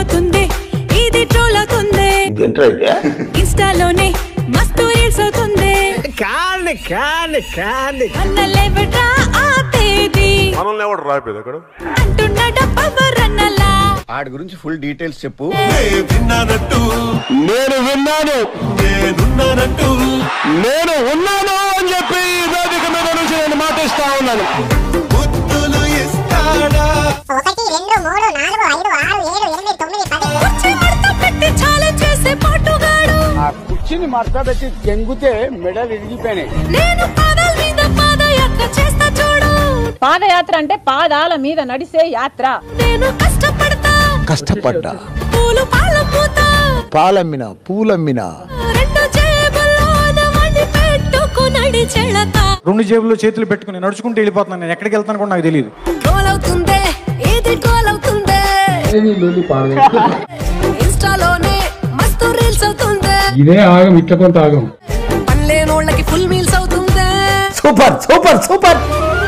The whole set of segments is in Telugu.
అవుతుంది ఇది ట్రోల్ అవుతుంది ఏంటంటే ఇన్స్టాలోనే మస్తు రీల్స్ అవుతుంది కాండి కాండి కాండి అన్న లేవట్రా ఆ తేదీ మనల్ని ఎవడు రాయిపోయింది అక్కడ అంటున్నాడ పవర్ అన్నలా ఆడి గురించి ఫుల్ డీటెయిల్స్ చెప్పు విన్నానట్టు నేను విన్నాను నేనున్నానట్టు నేను ఉన్నాను అని చెప్పి ఈ వేదిక మీద నుంచి నేను మాటిస్తా ఉన్నాను బుద్ధులు ఇస్తాడా ఒకటి రెండు మూడు నాలుగు ఐదు ఆరు ఏడు ఎనిమిది తొమ్మిది పది కుర్చీ మడత పెట్టి ఛాలెంజ్ చేసే పాటుగాడు ఆ కుర్చీని మడతబెట్టి తెంగితే మెడలు ఇరిగిపోయినాయి నేను పాదాల మీద పాదయాత్ర చేస్తా చూడు పాదయాత్ర అంటే పాదాల మీద నడిసే యాత్ర నేను కష్టపడతా కష్టపడ్డా పూలు పాల పూత పాలమ్మిన పూలమ్మిన రెండు జేబుల్లో నవని పెట్టుకునడి చెళ్ళతా రెండు జేబుల్లో చేతులు పెట్టుకుని నడుచుకుంటూ వెళ్ళిపోతున్నాను నేను ఎక్కడికి వెళ్తాను కూడా నాకు తెలియదు గోల్ అవుతుందే ఇది గోల్ అవుతుందే ఇన్స్టాలోనే మస్తు రీల్స్ అవుతుందే ఇదే ఆగం ఇట్ల కొంత ఆగం పనిలేనోళ్ళకి ఫుల్ మీల్స్ అవుతుందే సూపర్ సూపర్ సూపర్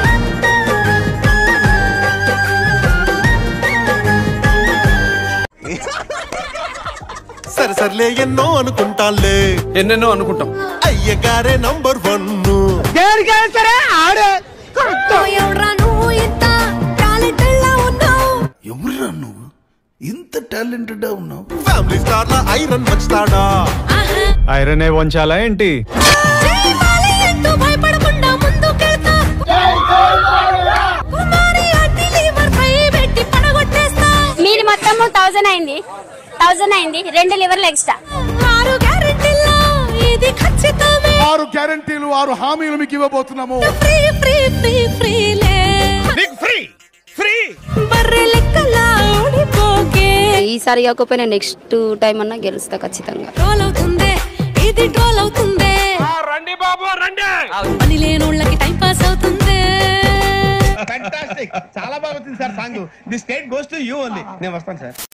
సరే సర్లే ఎన్నో అనుకుంటాలే ఎన్నెన్నో అనుకుంటాం అయ్యగారే నంబర్ వన్ ఎవడ్రా నువ్వు ఇంత టాలెంట్ ఉన్నావు ఎవరురా నువ్వు ఇంత టాలెంటెడ్ ఉన్నావు ఫ్యామిలీ స్టార్ లా ఐరన్ వచ్చాడా ఆహా. ఐరనే వంచాలా ఏంటి జయమాలి అంటూ భయపడకుండా ముందుకెళ్తా కుమారి అట్టి లీవర్ పై పెట్టి పడగొట్టేస్తా మీది మొత్తం థౌజండ్ అయింది థౌజండ్ అయింది రెండు లివర్లు ఎక్స్ట్రా ఆరు గ్యారెంటీల్లో ఇది ఖచ్చితమే ఆరు గ్యారంటీలు ఆరు హామీలు మీకు ఇవ్వబోతున్నాము ఫ్రీ ఫ్రీ ఫ్రీ ఫ్రీలే ఫ్రీ ఫ్రీ బర్రె లెక్కలా ఓడిపోకే ఈసారి కాకపోయినా నెక్స్ట్ టైం అన్నా గెలుస్తా ఖచ్చితంగా ట్రోల్ అవుతుందే ఇది ట్రోల్ అవుతుందే రండి బాబు రండి పని లేనోళ్ళకి టైం పాస్ అవుతుందే చాలా బాగా వచ్చింది sir song the state goes to you only నేను వస్తాను సార్